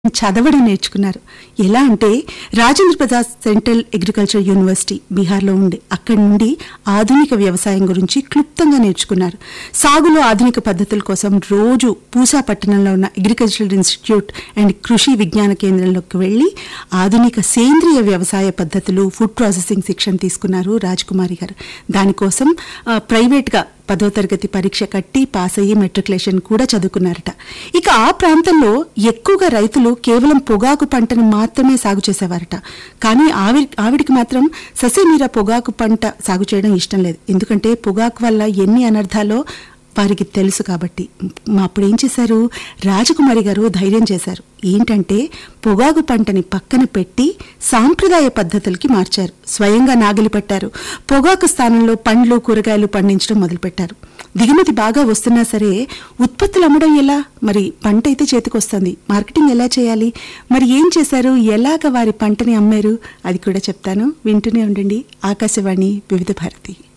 చదవడం నేర్చుకున్నారు ఎలా అంటే Rajendra Prasad central agriculture university బీహార్లో ఉండే అక్కడి నుండి ఆధునిక వ్యవసాయం గురించి క్లుప్తంగా నేర్చుకున్నారు సాగులో ఆధునిక పద్ధతుల కోసం రోజు పూసా పట్టణంలో ఉన్న అగ్రికల్చరల్ ఇన్స్టిట్యూట్ అండ్ కృషి విజ్ఞాన కేంద్రంలోకి వెళ్లి ఆధునిక సేంద్రియ వ్యవసాయ పద్ధతులు ఫుడ్ ప్రాసెసింగ్ శిక్షణ తీసుకున్నారు రాజకుమారి గారు దానికోసం ఆ, ప్రైవేట్గా పదో తరగతి పరీక్ష కట్టి పాస్ అయ్యి మెట్రికులేషన్ కూడా చదువుకున్నారట ఇక ఆ ప్రాంతంలో ఎక్కువగా రైతులు కేవలం పొగాకు పంటను మాత్రమే సాగు చేసేవారట కానీ ఆవి ఆవిడికి మాత్రం ససేమీర పొగాకు పంట సాగు చేయడం ఇష్టం లేదు ఎందుకంటే పొగాకు వల్ల ఎన్ని అనర్థాలో వారికి తెలుసు కాబట్టి మా అప్పుడు ఏం చేశారు రాజకుమారి గారు ధైర్యం చేశారు ఏంటంటే పొగాకు పంటని పక్కన పెట్టి సాంప్రదాయ పద్ధతులకి మార్చారు స్వయంగా నాగలి పట్టారు పొగాకు స్థానంలో పండ్లు కూరగాయలు పండించడం మొదలుపెట్టారు దిగుమతి బాగా వస్తున్నా సరే ఉత్పత్తులు అమ్మడం ఎలా మరి పంట అయితే చేతికొస్తుంది మార్కెటింగ్ ఎలా చేయాలి మరి ఏం చేశారు ఎలాగ వారి పంటని అమ్మారు అది కూడా చెప్తాను వింటూనే ఉండండి ఆకాశవాణి వివిధ భారతి